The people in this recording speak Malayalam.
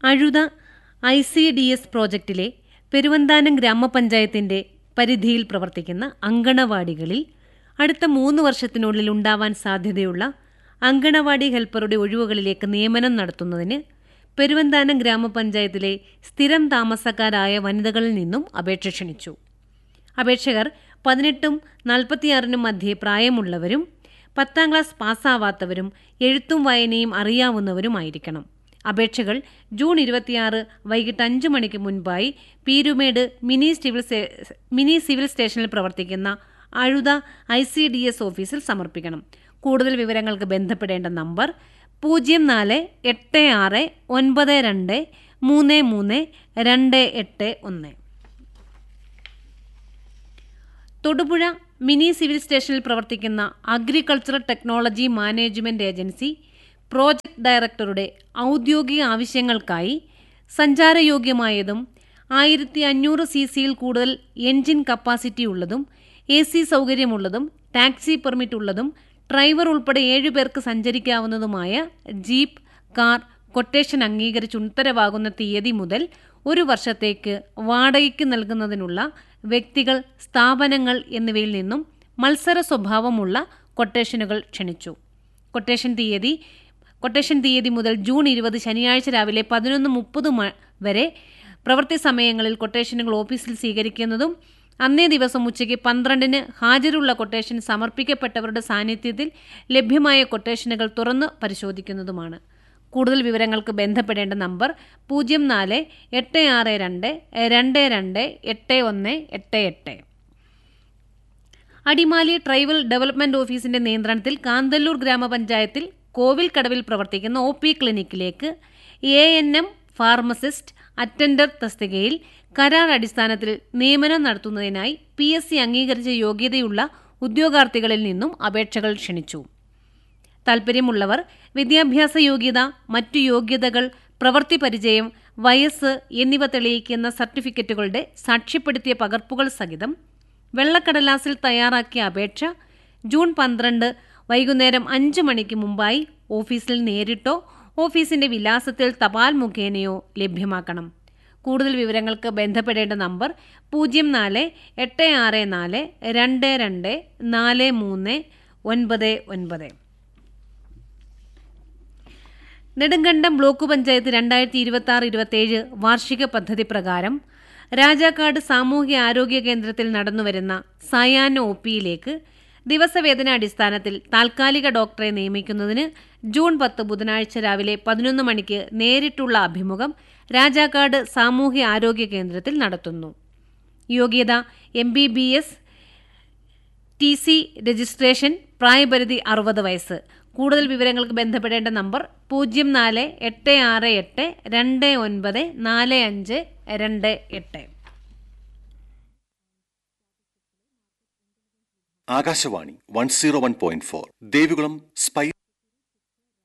അഴുത ഐ സി ഡി എസ് പ്രോജക്റ്റിലെ പെരുവന്താനം ഗ്രാമപഞ്ചായത്തിന്റെ പരിധിയിൽ പ്രവർത്തിക്കുന്ന അങ്കണവാടികളിൽ അടുത്ത മൂന്ന് വർഷത്തിനുള്ളിൽ ഉണ്ടാവാൻ സാധ്യതയുള്ള അങ്കണവാടി ഹെൽപ്പറുടെ ഒഴിവുകളിലേക്ക് നിയമനം നടത്തുന്നതിന് പെരുവന്താനം ഗ്രാമപഞ്ചായത്തിലെ സ്ഥിരം താമസക്കാരായ വനിതകളിൽ നിന്നും അപേക്ഷ ക്ഷണിച്ചു അപേക്ഷകർ പതിനെട്ടും നാൽപ്പത്തിയാറിനും മധ്യേ പ്രായമുള്ളവരും പത്താം ക്ലാസ് പാസ്സാവാത്തവരും എഴുത്തും വായനയും അറിയാവുന്നവരുമായിരിക്കണം അപേക്ഷകൾ ജൂൺ ഇരുപത്തിയാറ് വൈകിട്ട് അഞ്ച് മണിക്ക് മുൻപായി പീരുമേട് മിനി സിവിൽ സ്റ്റേ- മിനി സിവിൽ സ്റ്റേഷനിൽ പ്രവർത്തിക്കുന്ന Azhutha I C D S ഓഫീസിൽ സമർപ്പിക്കണം കൂടുതൽ വിവരങ്ങൾക്ക് ബന്ധപ്പെടേണ്ട നമ്പർ പൂജ്യം നാല് എട്ട് ആറ് ഒൻപത് രണ്ട് മൂന്ന് മൂന്ന് രണ്ട് എട്ട് ഒന്ന് തൊടുപുഴ മിനി സിവിൽ സ്റ്റേഷനിൽ പ്രവർത്തിക്കുന്ന agricultural technology management agency project ഡയറക്ടറുടെ ഔദ്യോഗിക ആവശ്യങ്ങൾക്കായി സഞ്ചാരയോഗ്യമായതും ആയിരത്തി അഞ്ഞൂറ് സി സിയിൽ കൂടുതൽ എൻജിൻ കപ്പാസിറ്റി ഉള്ളതും എ സി സൗകര്യമുള്ളതും ടാക്സി പെർമിറ്റ് ഉള്ളതും ഡ്രൈവർ ഉൾപ്പെടെ ഏഴുപേർക്ക് സഞ്ചരിക്കാവുന്നതുമായ ജീപ്പ് കാർ കൊട്ടേഷൻ അംഗീകരിച്ച് ഉത്തരവാകുന്ന തീയതി മുതൽ ഒരു വർഷത്തേക്ക് വാടകയ്ക്ക് നൽകുന്നതിനുള്ള വ്യക്തികൾ സ്ഥാപനങ്ങൾ എന്നിവയിൽ നിന്നും മത്സര സ്വഭാവമുള്ള കൊട്ടേഷനുകൾ ക്ഷണിച്ചു കൊട്ടേഷൻ തീയതി കൊട്ടേഷൻ തീയതി മുതൽ ജൂൺ ഇരുപത് ശനിയാഴ്ച രാവിലെ പതിനൊന്ന് മുപ്പത് വരെ പ്രവൃത്തി സമയങ്ങളിൽ കൊട്ടേഷനുകൾ ഓഫീസിൽ സ്വീകരിക്കുന്നതും അന്നേ ദിവസം ഉച്ചയ്ക്ക് പന്ത്രണ്ടിന് ഹാജരുള്ള കൊട്ടേഷൻ സമർപ്പിക്കപ്പെട്ടവരുടെ സാന്നിധ്യത്തിൽ ലഭ്യമായ കൊട്ടേഷനുകൾ തുറന്ന് പരിശോധിക്കുന്നതുമാണ് കൂടുതൽ വിവരങ്ങൾക്ക് ബന്ധപ്പെടേണ്ട നമ്പർ പൂജ്യം നാല് എട്ട് ആറ് രണ്ട് രണ്ട് രണ്ട് എട്ട് ഒന്ന് എട്ട് എട്ട് അടിമാലി ട്രൈബൽ ഡെവലപ്മെന്റ് ഓഫീസിന്റെ നിയന്ത്രണത്തിൽ കാന്തല്ലൂർ ഗ്രാമപഞ്ചായത്തിൽ കോവിൽക്കടവിൽ പ്രവർത്തിക്കുന്ന ഒ പി ക്ലിനിക്കിലേക്ക് A N M pharmacist attender തസ്തികയിൽ കരാർ അടിസ്ഥാനത്തിൽ നിയമനം നടത്തുന്നതിനായി പി എസ് സി അംഗീകരിച്ച യോഗ്യതയുള്ള ഉദ്യോഗാർത്ഥികളിൽ നിന്നും അപേക്ഷകൾ ക്ഷണിച്ചു താൽപ്പര്യമുള്ളവർ വിദ്യാഭ്യാസ യോഗ്യത മറ്റു യോഗ്യതകൾ പ്രവൃത്തി പരിചയം വയസ്സ് എന്നിവ തെളിയിക്കുന്ന സർട്ടിഫിക്കറ്റുകളുടെ സാക്ഷ്യപ്പെടുത്തിയ പകർപ്പുകൾ സഹിതം വെള്ളക്കടലാസിൽ തയ്യാറാക്കിയ അപേക്ഷ ജൂൺ പന്ത്രണ്ട് വൈകുന്നേരം അഞ്ച് മണിക്ക് മുമ്പായി ഓഫീസിൽ നേരിട്ടോ ഓഫീസിന്റെ വിലാസത്തിൽ തപാൽ മുഖേനയോ ലഭ്യമാക്കണം കൂടുതൽ വിവരങ്ങൾക്ക് ബന്ധപ്പെടേണ്ട നമ്പർ പൂജ്യം നാല് എട്ട് ആറ് നാല് രണ്ട് രണ്ട് നാല് മൂന്ന് ഒൻപത് ഒൻപത് നെടുങ്കണ്ടം ബ്ലോക്ക് പഞ്ചായത്ത് രണ്ടായിരത്തി ഇരുപത്തി ആറ് ഇരുപത്തിയേഴ് വാർഷിക പദ്ധതി പ്രകാരം രാജാക്കാട് സാമൂഹ്യ ആരോഗ്യ കേന്ദ്രത്തിൽ നടന്നുവരുന്ന സായാഹ്ന ഒ പിയിലേക്ക് ദിവസവേതന അടിസ്ഥാനത്തിൽ താൽക്കാലിക ഡോക്ടറെ നിയമിക്കുന്നതിന് ജൂൺ പത്ത് ബുധനാഴ്ച രാവിലെ പതിനൊന്ന് മണിക്ക് നേരിട്ടുള്ള അഭിമുഖം രാജാക്കാട് സാമൂഹ്യ ആരോഗ്യ കേന്ദ്രത്തിൽ നടത്തുന്നു യോഗ്യത M B B S T C registration പ്രായപരിധി അറുപത് വയസ്സ് കൂടുതൽ വിവരങ്ങൾക്ക് ബന്ധപ്പെടേണ്ട നമ്പർ പൂജ്യം നാല് എട്ട് ആറ് എട്ട് രണ്ട് ഒൻപത് നാല് അഞ്ച് രണ്ട് എട്ട് Akashvani one zero one point four Devikulam spy